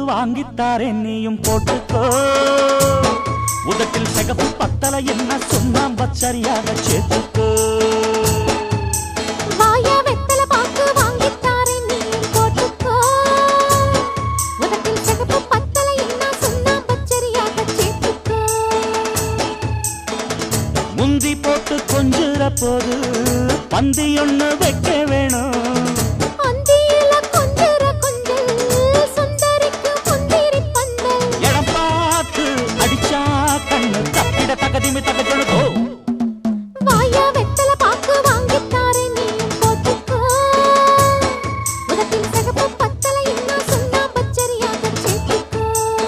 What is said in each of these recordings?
வாங்கித்தாரே நீயும் போட்டுக்கோ உதட்டில் சிகப்பு பத்தல என்ன சுண்ணாம்ப சரியாக சேர்த்துக்கோ வாயா வெத்தல பாக்கு வாங்கித்தாரேன் நீயும் போட்டுக்கோ உதட்டில் சிகப்பு பத்தலை என்ன சுண்ணாம்பு சரியாக சேர்த்துக்கோ முந்தி போட்டு கொஞ்சுற போது பந்தி ஒண்ணு வைக்க வேணும் அந்தியில கொஞ்சர கொஞ்சல் சுந்தரிக்கு முந்திரி பந்தல் இடம் பார்த்து அடிச்சா கண்ணு தப்பிட தகதிமி தகஜனுதோ வாயா வெத்தல பாக்கு வாங்கித்தாரேன் நீயும் போட்டுக்கோ உதட்டில் சிகப்பு பத்தலை என்ன சுண்ணாம்பு சரியாக சேர்த்துக்கோ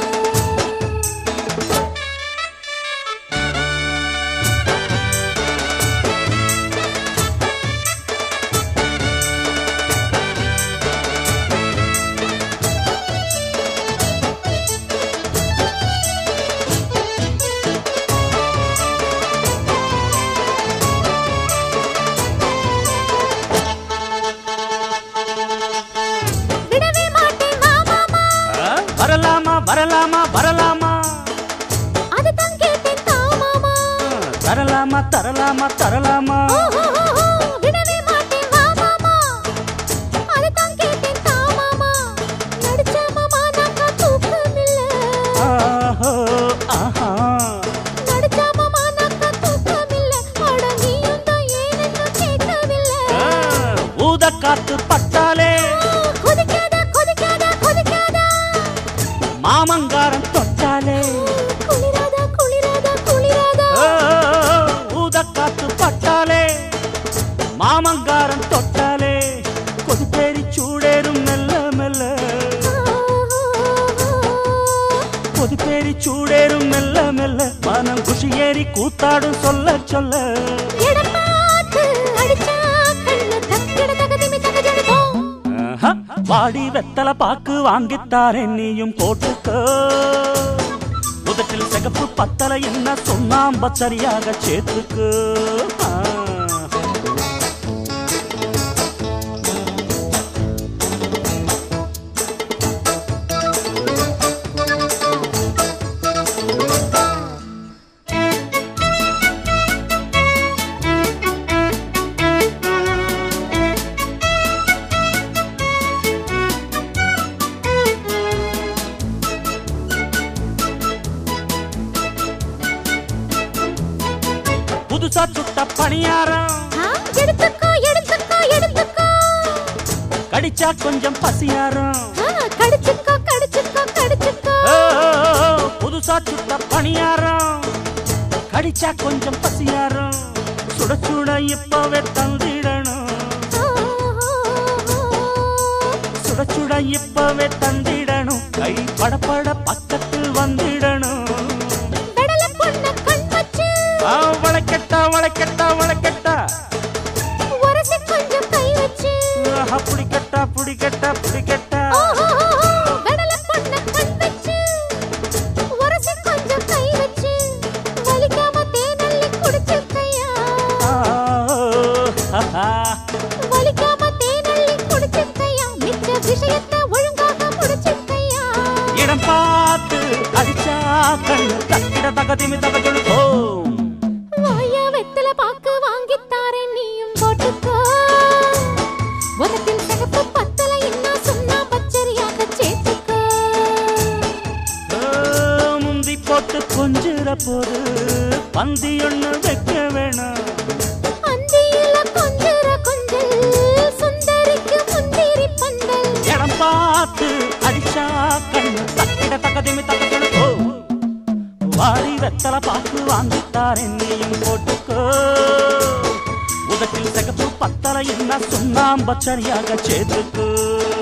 விடவே மாட்டேன் வா மாமா வரலாமா வரலாமா வரலாமா அதுதான் கேட்டேன் தா மாமா தரலாமா தரலாமா தரலாமா ஓஹோஹோஹோ, விடவே மாட்டேன் வா மாமா அதுதான் கேட்டேன் தா மாமா நடிச்ச மாமா நாக்கா தூக்கமில்ல ஆஹோ, ஆஹா. நடிச்ச மாமா நாக்கா தூக்கமில்ல அட நீயும் தான் ஏனென்னு கேட்கவில்லை ஆ, ஊதக்காத்து பட்டாலே ஆ, கொதிக்காத கொதிக்காத கொதிக்காத மாமங்காரம் தொட்டாலே குளிராத குளிராத குளிராத ஓ, ஊதக்காத்து பட்டாலே மாமங்காரம் தொட்டாலே கொதிப்பேரி சூடேறும் மெல்ல மெல்ல கொதிப்பேரி சூடேறும் மெல்ல மெல்ல மனம் குஷியேறி கூத்தாடும் சொல்ல சொல்ல இடம் பார்த்து அடிச்சா கண்ணு தக்கிட தகதிமி தகஜடுதோ ஆஹா, வாடி வெத்தல பாக்கு வாங்கித்தாரே நீயும் போட்டுக்கோ உதட்டில் சிகப்பு பத்தல என்ன சொன்னாம்ப சரியாக சேர்த்துக்கு ஆ. புதுசா சுட்ட பணியாரம் ஆ, எடுத்துக்கோ எடுத்துக்கோ எடுத்துக்கோ கடிச்சா கொஞ்சம் பசியாரம் ஆ, கடிச்சுக்கோ கடிச்சுக்கோ கடிச்சுக்கோ ஓ, புதுசா சுட்ட பணியாரம் கடிச்சா கொஞ்சம் பசியாரம் சுட சுட இப்பவே தந்திடணும் சுட சுட இப்பவே தந்திடணும் கை படபட பக்கத்தில் வந்திடணும் வெடல பொண்ண கண் வச்சு ஆ, வளைக்கட்டா வளைக்கட்டா வளைக்கட்டா உரசி கொஞ்சம் கை வச்சு ஆஹா, புடிக்கட்டா புடிக்கட்டா புடிக்கட்டா வெடல பொண்ண கண் வச்சு உரசி கொஞ்சம் கை வச்சு வலிக்காம தேனள்ளி குடிச்சுக்கையா ஆ, ஆஹா. வலிக்காம தேனள்ளி குடிச்சுக்கையா மிச்ச விஷயத்தை ஒழுங்காக முடிச்சுக்கையா இடம் பார்த்து அடிச்சா கண்ணு தக்கிட தகதிமி தகஜொழுத்தோம் வாயா வெத்தல பாக்கு வாங்கித்தாரேன் நீயும் போட்டுக்கோ உதட்டில் சிகப்பு பத்தல என்ன சொன்னா பச்சரியாக சேர்த்துக்கோ முந்தி போட்டு கொஞ்சிற போது பந்தி ஒண்ணு வைக்க வேணாம் அந்தியில கொஞ்சர கொஞ்சல் சுந்தரிக்கு முந்திரி பந்தல் இடம் பார்த்து அடிச்சா கண்ணு தக்கிட தகதிமி தகஜொழுத்தோம் வாரி வெத்தல பாக்கு வாங்கித்தார் என்னையும் போட்டுக்கோ உதட்டில் சிகப்பு பத்தல என்ன சுண்ணாம்ப சரியாக சேர்த்துக்கோ